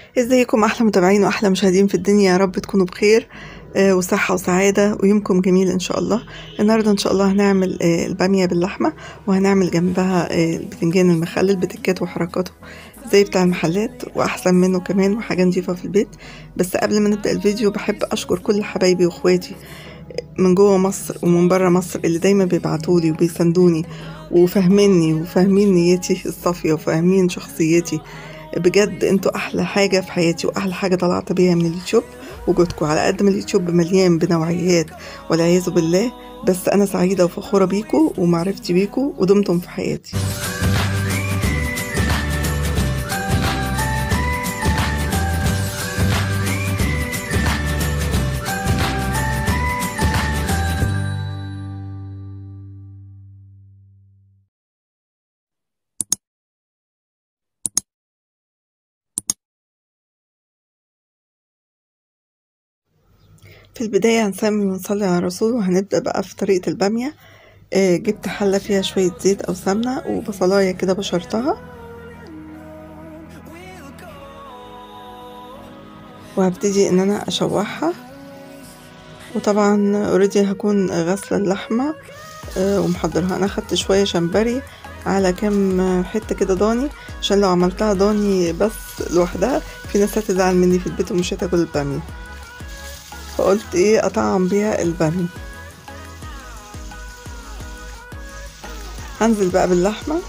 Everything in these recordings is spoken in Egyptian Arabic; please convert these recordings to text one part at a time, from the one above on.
ازيكم احلى متابعين واحلى مشاهدين في الدنيا يا رب تكونوا بخير آه، وصحة وسعادة ويومكم جميل ان شاء الله النهاردة ان شاء الله هنعمل آه، البامية باللحمة وهنعمل جنبها آه، البتنجان المخلل بتكاته وحركاته زي بتاع المحلات واحسن منه كمان وحاجة نضيفة في البيت بس قبل ما نبدأ الفيديو بحب اشكر كل حبايبي واخواتي من جوه مصر ومن بره مصر اللي دايما بيبعتولي وبيساندوني وفاهميني وفاهمين نيتي الصافية وفاهمين شخصيتي بجد انتوا احلى حاجة في حياتي واحلى حاجة طلعت بيها من اليوتيوب وجودكم على قد ما اليوتيوب مليان بنوعيات والعياذ بالله بس انا سعيدة وفخورة بيكم ومعرفتي بيكم ودمتم في حياتي في البداية هنسمي ونصلي على الرسول وهنبدأ بقى في طريقة البامية آه، جبت حلة فيها شوية زيت أو سمنة وبصلاية كده بشرتها وهبتدي إن أنا أشوحها وطبعا اوريدي هكون غاسلة اللحمة آه، ومحضرها أنا خدت شوية شمبري على كام حتة كده ضاني عشان لو عملتها ضاني بس لوحدها في ناس هتزعل مني في البيت ومش هتاكل البامية فقلت ايه اطعم بيها البامية هنزل بقى باللحمة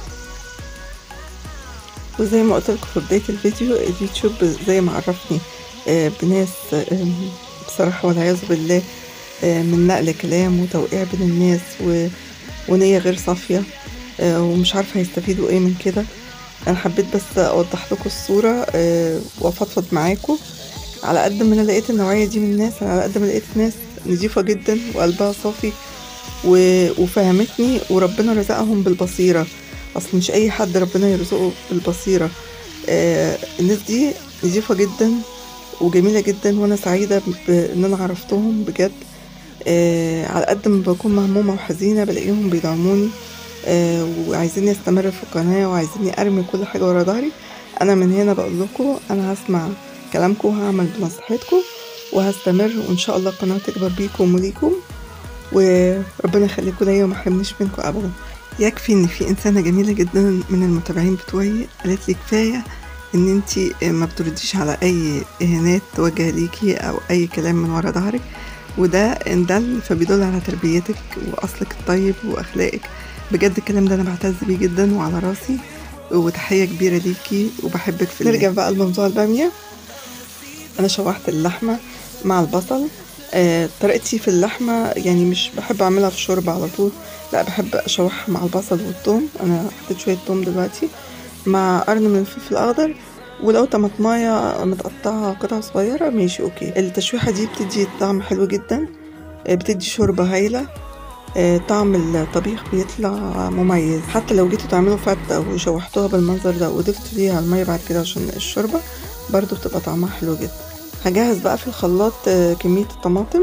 وزي ما قلت لكم في بداية الفيديو اليوتيوب زي ما عرفني آه، بناس آه، بصراحة والعياذ بالله آه، من نقل كلام وتوقيع بين الناس و... ونية غير صافية آه، ومش عارفة هيستفيدوا ايه من كده انا حبيت بس اوضح لكم الصورة آه، وافضفض معاكم على قد ما انا لقيت النوعيه دي من الناس على قد ما لقيت ناس نضيفه جدا وقلبها صافي و... وفهمتني وربنا رزقهم بالبصيره اصل مش اي حد ربنا يرزقه بالبصيره آه الناس دي نضيفه جدا وجميله جدا وانا سعيده بان انا عرفتهم بجد آه على قد ما بكون مهمومه وحزينه بلاقيهم بيدعموني آه وعايزيني استمر في القناه وعايزيني ارمي كل حاجه ورا ظهري انا من هنا بقول لكم انا هسمع كلامكم وهعمل بنصيحتكم وهستمر وان شاء الله القناه تكبر بيكم وليكم وربنا يخليكم ليا وما يحرمنيش منكم ابدا يكفي ان في انسانه جميله جدا من المتابعين بتوعي قالت لي كفايه ان انتي ما بترديش على اي اهانات توجه ليكي او اي كلام من ورا ظهرك وده ان دل فبيدل على تربيتك واصلك الطيب واخلاقك بجد الكلام ده انا بعتز بيه جدا وعلى راسي وتحيه كبيره ليكي وبحبك في الله نرجع بقى لموضوع الباميه انا شوحت اللحمه مع البصل آه طريقتي في اللحمه يعني مش بحب اعملها في شوربه على طول لا بحب اشوحها مع البصل والثوم انا حطيت شويه ثوم دلوقتي مع قرن من الفلفل الاخضر ولو طماطمايه متقطعه قطع صغيره ماشي اوكي التشويحه دي بتدي طعم حلو جدا آه بتدي شوربه هايله آه طعم الطبيخ بيطلع مميز حتى لو جيتوا تعملوا فتة وشوحتوها بالمنظر ده وضفتوا ليها المية بعد كده عشان الشوربة برضو بتبقى طعمها حلو جدا هجهز بقى في الخلاط كمية الطماطم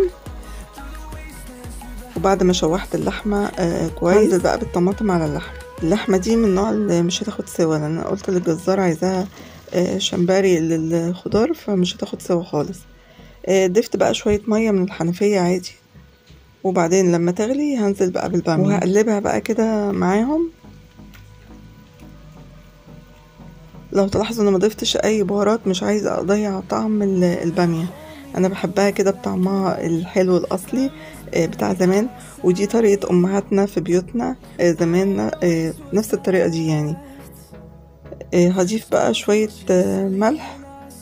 وبعد ما شوحت اللحمة كويس هنزل بقى بالطماطم على اللحمة اللحمة دي من النوع اللي مش هتاخد سوا لأن أنا قلت للجزار عايزاها شمبري للخضار فمش هتاخد سوا خالص ضفت بقى شوية مية من الحنفية عادي وبعدين لما تغلي هنزل بقى بالبامية وهقلبها بقى كده معاهم لو تلاحظوا انا ما ضفتش اي بهارات مش عايزه اضيع طعم الباميه انا بحبها كده بطعمها الحلو الاصلي بتاع زمان ودي طريقه امهاتنا في بيوتنا زمان نفس الطريقه دي يعني هضيف بقى شويه ملح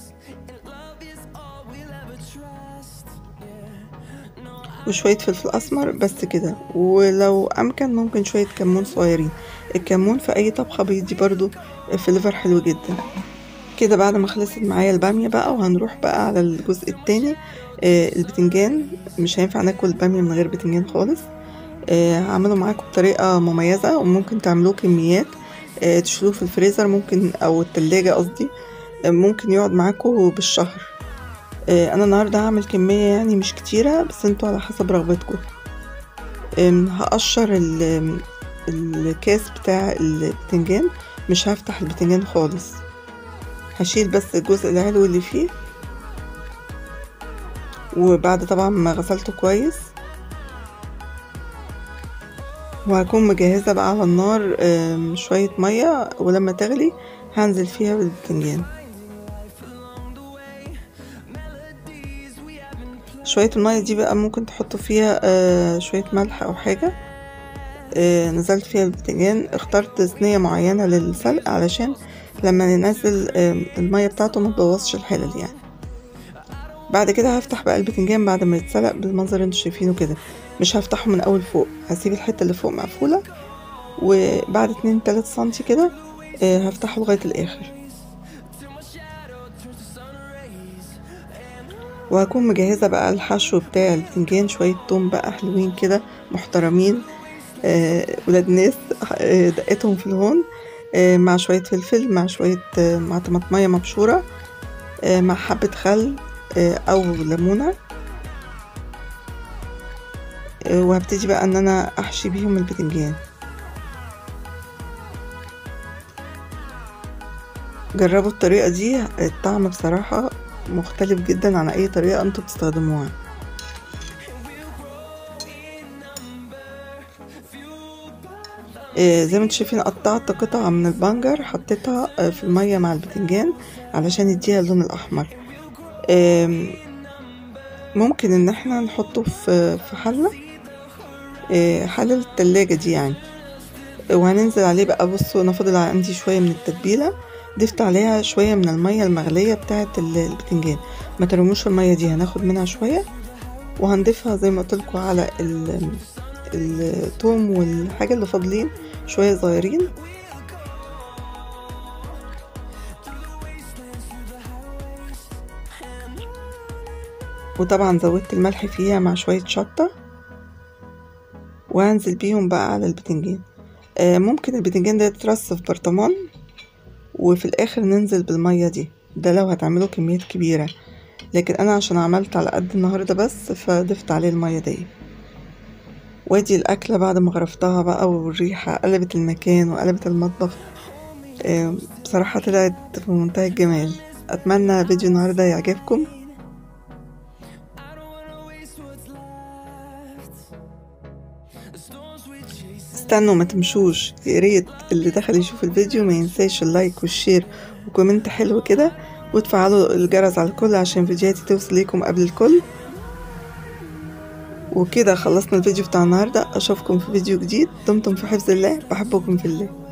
وشوية فلفل أسمر بس كده ولو أمكن ممكن شوية كمون صغيرين الكمون في أي طبخة بيدي برضو فليفر حلو جدا كده بعد ما خلصت معايا البامية بقى وهنروح بقى على الجزء التاني آه البتنجان مش هينفع ناكل البامية من غير بتنجان خالص آه هعمله معاكم بطريقة مميزة وممكن تعملوه كميات آه تشيلوه في الفريزر ممكن أو التلاجة قصدي ممكن يقعد معاكم بالشهر انا النهارده هعمل كميه يعني مش كتيره بس انتوا على حسب رغبتكم هقشر الكاس بتاع البتنجان مش هفتح البتنجان خالص هشيل بس الجزء العلوي اللي فيه وبعد طبعا ما غسلته كويس وهكون مجهزة بقى على النار شوية مية ولما تغلي هنزل فيها بالبتنجان شوية المية دي بقى ممكن تحطوا فيها شوية ملح أو حاجة نزلت فيها البتنجان اخترت صينية معينة للسلق علشان لما ننزل المية بتاعته ما تبوظش الحلل يعني بعد كده هفتح بقى البتنجان بعد ما يتسلق بالمنظر اللي انتوا شايفينه كده مش هفتحه من اول فوق هسيب الحته اللي فوق مقفوله وبعد اتنين تلات سنتي كده هفتحه لغايه الاخر وهكون مجهزه بقى الحشو بتاع البتنجان شويه توم بقى حلوين كده محترمين ولاد ناس دقتهم في الهون مع شويه فلفل مع شويه مع طماطميه مبشوره مع حبه خل او ليمونه وهبتدي بقى ان انا احشي بيهم البتنجان جربوا الطريقه دي الطعم بصراحه مختلف جدا عن اي طريقه انتوا بتستخدموها زي ما انتوا شايفين قطعت قطعة من البنجر حطيتها في المية مع البتنجان علشان يديها اللون الأحمر ممكن ان احنا نحطه في في حله حله التلاجة دي يعني وهننزل عليه بقى بصوا انا فاضل عندي شويه من التتبيله ضفت عليها شويه من الميه المغليه بتاعه البتنجان ما ترموش الميه دي هناخد منها شويه وهنضيفها زي ما قلت على الثوم والحاجه اللي فاضلين شويه صغيرين وطبعا زودت الملح فيها مع شوية شطة وهنزل بيهم بقى على البتنجان آه ممكن البتنجان ده يترص في برطمان وفي الاخر ننزل بالمية دي ده لو هتعملوا كميات كبيرة لكن انا عشان عملت على قد النهاردة بس فضفت عليه المية دي وادي الاكلة بعد ما غرفتها بقى والريحة قلبت المكان وقلبت المطبخ آه بصراحة طلعت في منتهى الجمال اتمنى فيديو النهاردة يعجبكم استنوا ما تمشوش يا ريت اللي دخل يشوف الفيديو ما ينساش اللايك والشير وكومنت حلو كده وتفعلوا الجرس على الكل عشان فيديوهاتي توصل ليكم قبل الكل وكده خلصنا الفيديو بتاع النهارده اشوفكم في فيديو جديد دمتم في حفظ الله بحبكم في الله